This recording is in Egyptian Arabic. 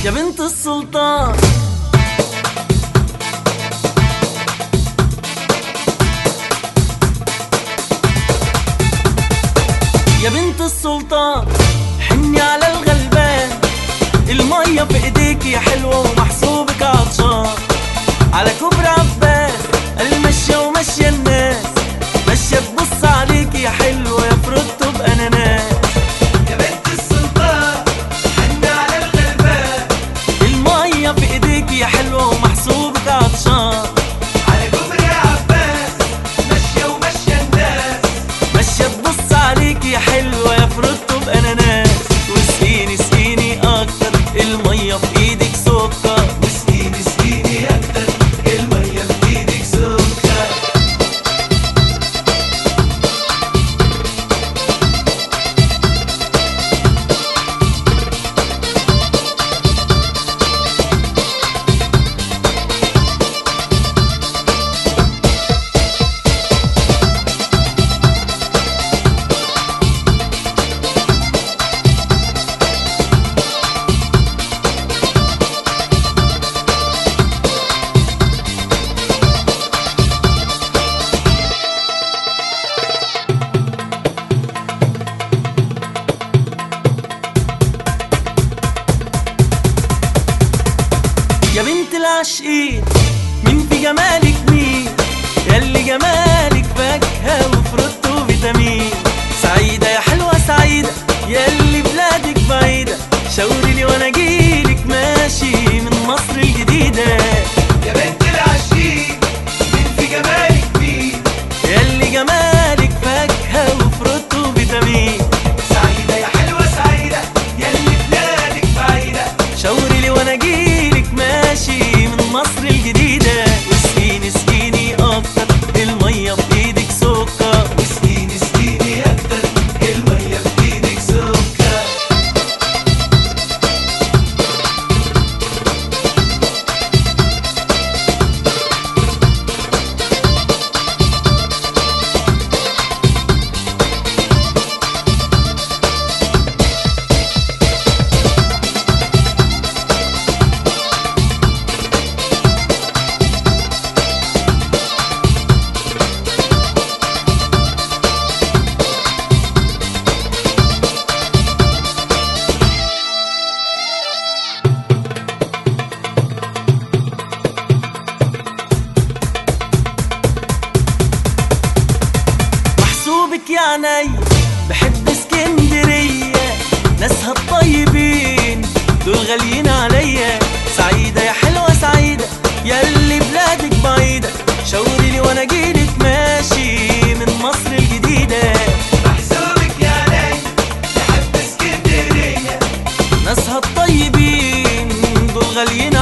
يا بنت السلطان يا بنت السلطان حني على الغلبان المية في ايديك يا حلوة ومحسوبك عطشان على كوبري عباس المشية وماشية الناس ماشية تبص عليك يا حلوة يا فروتو بأناناس يا بنت السلطان حن على الغلبان المية في ايديك يا حلوة ومحسوبك عطشان على كوبري عباس ماشية وماشية الناس ماشية تبص عليك يا حلوة يا فروتو بأناناس واسقيني اسقيني أكتر المية في ايدك سكر واسقيني اسقيني أكتر المية في إيدك سكر يا بنت العاشقين مين في جمالك مين ياللي جمالك فاكهة وفروت وفيتامين سعيدة يا حلوة سعيدة ياللي بلادك بعيدة شاوري لي وانا اجيلك ماشي من مصر الجديدة يا بنت العشيق مين في جمالك مين ياللي جمالك فاكهة وفروت وفيتامين سعيدة يا حلوة سعيدة ياللي بلادك بعيدة شاوري لي وانا اجيلك ماشي من مصر الجديدة واسقيني اسقيني اكتر المية في ايدك سكر واسقيني اسقيني أكتر المية في إيدك سكر محسوبك يا عيني بحب اسكندرية ناسها الطيبين دول غاليين عليا سعيدة يا حلوة سعيدة ياللي بلادك بعيدة شاوري لي وانا اجيلك ماشي من مصر الجديدة محسوبك يا عيني لحب اسكندرية ناسها الطيبين دول غاليين